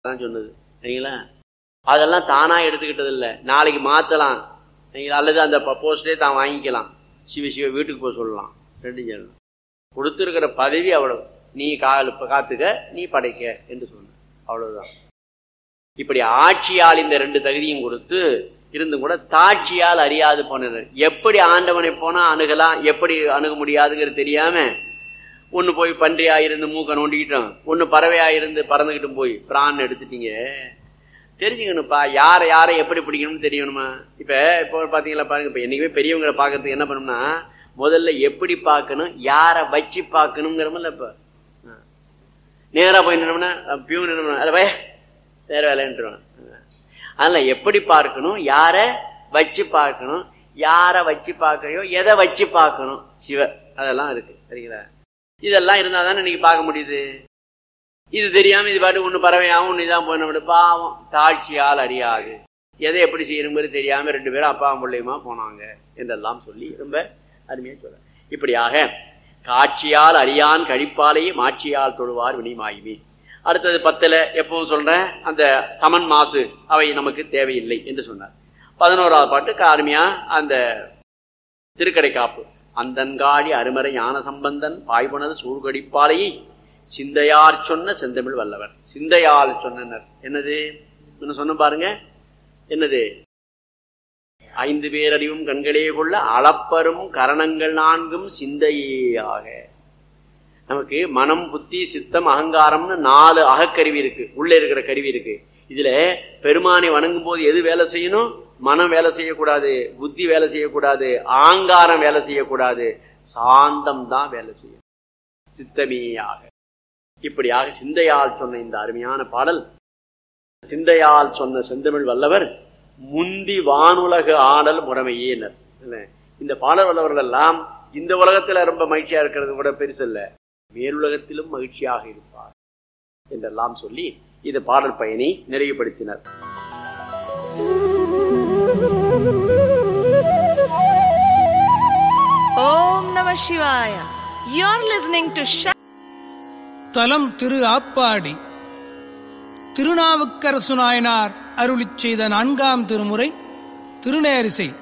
தான் சொன்னது சரிங்களா அதெல்லாம் தானா எடுத்துக்கிட்டது இல்ல நாளைக்கு மாத்தலாம் சரிங்களா அல்லது அந்த போஸ்டே தான் வாங்கிக்கலாம் சிவ சிவ வீட்டுக்கு போக சொல்லலாம் ரெண்டு சொல்லலாம் கொடுத்துருக்கிற பதவி அவ்வளவு நீ கால் காத்துக்க நீ படைக்க என்று சொன்ன அவ்வளவுதான் இப்படி ஆட்சியால் இந்த ரெண்டு தகுதியும் கொடுத்து இருந்தும் கூட தாட்சியால் அறியாது போனர் எப்படி ஆண்டவனை போனா அணுகலாம் எப்படி அணுக முடியாதுங்கிறது தெரியாம ஒண்ணு போய் பன்றியா இருந்து மூக்க நோண்டிக்கிட்டோம் ஒண்ணு பறவையா இருந்து பறந்துகிட்டும் போய் பிரான் எடுத்துட்டீங்க தெரிஞ்சுக்கணும்ப்பா யாரை யாரை எப்படி பிடிக்கணும்னு தெரியணுமா இப்ப இப்போ பாத்தீங்களா பாருங்க இப்ப என்னைக்குமே பெரியவங்களை பாக்குறதுக்கு என்ன பண்ணணும்னா முதல்ல எப்படி பார்க்கணும் யாரை வச்சு பார்க்கணுங்கிறமில்ல இப்ப நேரா போய் நின்னோம்னா பியூன் என்ன அதை பய வேற வேலைன்றான் அதனால எப்படி பார்க்கணும் யார வச்சு பார்க்கணும் யார வச்சு பார்க்கறையோ எதை வச்சு பார்க்கணும் சிவ அதெல்லாம் இருக்கு சரிங்களா இதெல்லாம் இருந்தா தானே இன்னைக்கு பார்க்க முடியுது இது தெரியாம இது பாட்டு ஒண்ணு பறவையாவும் ஒண்ணு இதான் போன பாவம் தாட்சியால் அறியாது எதை எப்படி செய்யணுங்கிறது தெரியாம ரெண்டு பேரும் அப்பா பிள்ளையுமா போனாங்க என்றெல்லாம் சொல்லி ரொம்ப அருமையா சொல்ற இப்படியாக காட்சியால் அறியான் கழிப்பாலேயே மாட்சியால் தொழுவார் வினிமாயுமே அடுத்தது பத்துல எப்பவும் சொல்றேன் அந்த சமன் மாசு அவை நமக்கு தேவையில்லை என்று சொன்னார் பதினோராவது பாட்டு அருமையா அந்த திருக்கடை காப்பு அந்தன்காடி அருமறை ஞான சம்பந்தன் பாய்புணது சூழ்கடிப்பாலையை சிந்தையார் சொன்ன செந்தமிழ் வல்லவர் சிந்தையால் சொன்னனர் என்னது இன்னும் சொன்ன பாருங்க என்னது ஐந்து பேரறிவும் கண்களே கொள்ள அளப்பரும் கரணங்கள் நான்கும் சிந்தையாக நமக்கு மனம் புத்தி சித்தம் அகங்காரம்னு நாலு அகக்கருவி இருக்கு உள்ள இருக்கிற கருவி இருக்கு இதுல பெருமானை வணங்கும் போது எது வேலை செய்யணும் மனம் வேலை செய்யக்கூடாது புத்தி வேலை செய்யக்கூடாது ஆங்காரம் வேலை செய்யக்கூடாது சாந்தம் தான் வேலை செய்யும் சித்தமேயாக இப்படியாக சிந்தையால் சொன்ன இந்த அருமையான பாடல் சிந்தையால் சொன்ன செந்தமிழ் வல்லவர் முந்தி வானுலக ஆடல் முறைமையேனர் இந்த பாடல் வல்லவர்கள் எல்லாம் இந்த உலகத்துல ரொம்ப மகிழ்ச்சியா இருக்கிறது கூட பெருசு இல்ல மேலுலகத்திலும் மகிழ்ச்சியாக இருப்பார் என்றெல்லாம் சொல்லி இந்த பாடல் பயனை நிறைவுபடுத்தினர் ஓம் நம சிவாய யூஆர் லிஸ்னிங் டு தலம் திரு ஆப்பாடி திருநாவுக்கரசு நாயனார் அருளிச் செய்த நான்காம் திருமுறை திருநேரிசை